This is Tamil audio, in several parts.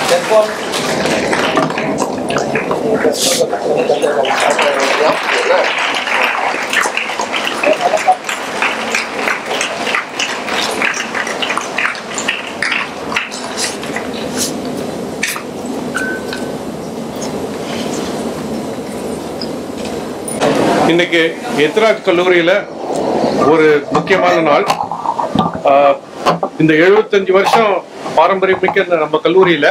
இன்னைக்கு எத்ராஜ் கல்லூரியில் ஒரு முக்கியமான நாள் ஆஹ் இந்த எழுபத்தஞ்சு வருஷம் பாரம்பரியமிக்க இந்த நம்ம கல்லூரியில்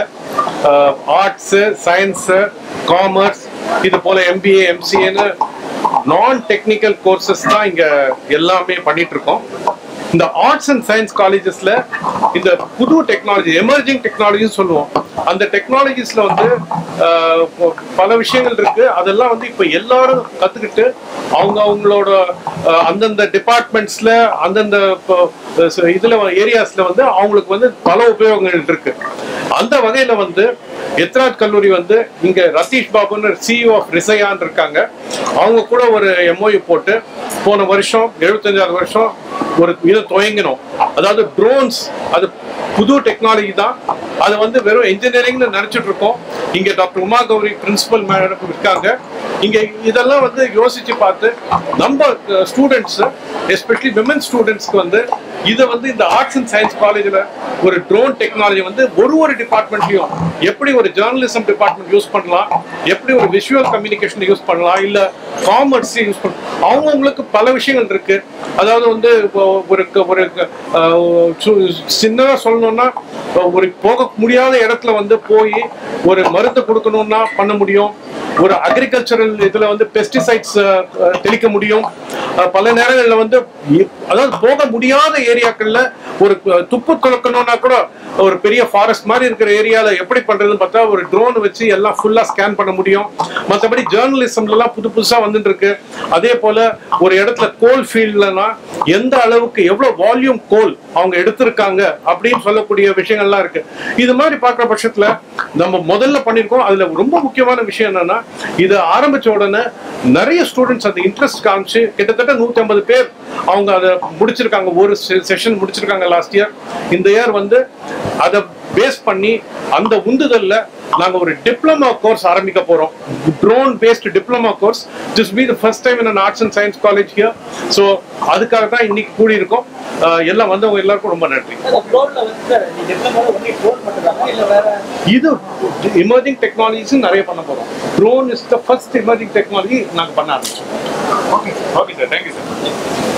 ஆர்ட்ஸு சயின்ஸு காமர்ஸ் இது போல எம்பிஏ எம்சிஏன்னு நான் டெக்னிக்கல் கோர்சஸ் தான் இங்கே எல்லாமே பண்ணிட்டு இருக்கோம் இந்த ஆர்ட்ஸ் அண்ட் சயின்ஸ் காலேஜஸ்ல இந்த புது டெக்னாலஜி எமர்ஜிங் டெக்னாலஜின்னு சொல்லுவோம் அந்த டெக்னாலஜிஸ்ல வந்து ஆஹ், ப- பல விஷயங்கள் இருக்கு அதெல்லாம் வந்து இப்ப எல்லாரும் கத்துக்கிட்டு அவங்க அவங்களோட ஆஹ், அந்தந்த டிபார்ட்மெண்ட்ஸ்ல அந்தந்த ப- ச- இதுல ஏரியாஸ்ல வந்து அவங்களுக்கு வந்து பல உபயோகங்கள் இருக்கு அந்த வகையில வந்து எத்ராஜ் கல்லூரி வந்து இங்க ரதீஷ் பாபுன்னு சிஇஓ ஆஃப் ரிசையான் இருக்காங்க அவங்க கூட ஒரு எம்ஓயு போட்டு போன வருஷம் எழுபத்தஞ்சாவது வருஷம் ஒரு இதை துவங்கினோம் அதாவது ட்ரோன்ஸ் அது புது டெக்னாலஜி தான் அது வந்து வெறும் இன்ஜினியரிங்னு நினைச்சிட்டு இருக்கோம் இங்க doctor Uma Gowri principal madam இருக்காங்க இங்க இதெல்லாம் வந்து யோசிச்சு பார்த்து நம்ம ஸ்டூடெண்ட்ஸ் எஸ்பெஷலி விமன் ஸ்டூடெண்ட்ஸ்க்கு வந்து இதை வந்து இந்த ஆர்ட்ஸ் அண்ட் சயின்ஸ் காலேஜில் ஒரு ட்ரோன் டெக்னாலஜி வந்து ஒரு ஒரு டிபார்ட்மெண்ட்லையும் எப்படி ஒரு ஜேர்னலிசம் டிபார்ட்மெண்ட் யூஸ் பண்ணலாம் எப்படி ஒரு விஷுவல் கம்யூனிகேஷன் யூஸ் பண்ணலாம் இல்ல காமர்ஸ் யூஸ் பண்ண அவங்கவுங்களுக்கு பல விஷயங்கள் இருக்கு அதாவது வந்து இப்போ ஒரு ஒரு அஹ், சு- சின்னதா சொல்லணும்னா ஒரு போக முடியாத இடத்துல வந்து போய் ஒரு மருந்து கொடுக்கணும்னா பண்ண முடியும் ஒரு அக்ரிகல்ச்சரல் இதுல வந்து பெஸ்டிசைட்ஸ் தெளிக்க முடியும் அஹ், பல நேரங்கள்ல வந்து இ- அதாவது போக முடியாத ஏரியாக்கள்ல ஒரு அஹ், துப்பு துளக்கணும்னா கூட ஒரு பெரிய ஃபாரஸ்ட் மாதிரி இருக்கிற ஏரியால எப்படி பண்றதுன்னு பார்த்தா ஒரு ட்ரோன் வச்சு எல்லாம் ஃபுல்லா ஸ்கேன் பண்ண முடியும் மற்றபடி ஜேர்னலிசம்ல எல்லாம் புது புதுசா வந்துட்டு இருக்கு அதே போல ஒரு இடத்துல கோல் ஃபீல்ட்லனா எந்த அளவுக்கு எவ்வளவு வால்யூம் கோல் அவங்க எடுத்திருக்காங்க அப்படின்னு சொல்லக்கூடிய விஷயங்கள்லாம் இருக்கு இது மாதிரி பார்க்குற பட்சத்துல நம்ம முதல்ல பண்ணியிருக்கோம் அதுல ரொம்ப முக்கியமான விஷயம் என்னன்னா இது ஆரம்பிச்ச உடனே நிறைய ஸ்டூடெண்ட்ஸ் அந்த இன்ட்ரெஸ்ட் காமிச்சு கிட்டத்தட்ட நூத்தி ஐம்பது பேர் அவங்க அதை முடிச்சிருக்காங்க ஒரு செஷன் முடிச்சிருக்காங்க லாஸ்ட் இயர் இந்த இயர் வந்து அதை பேஸ் பண்ணி அந்த உந்துதல்ல நாங்க ஒரு டிப்ளமா கோர்ஸ் ஆரம்பிக்க போறோம் drone based diploma course this be the first time in arts and science college here so அதுக்காக தான் இன்னைக்கு கூடி இருக்கோம் அஹ் எல்லாம் வந்தவங்க எல்லாருக்கும் ரொம்ப நன்றி அந்த ட்ரோன்ல வந்து நீ டிப்ளமோ ஒன்லி ட்ரோன் மட்டும்தானா இல்ல வேற இது எமர்ஜிங் டெக்னாலஜிஸ் நிறைய பண்ண போறோம் drone is the first emerging technology நாங்க பண்ண ஆரம்பிச்சோம் okay okay sir thank you sir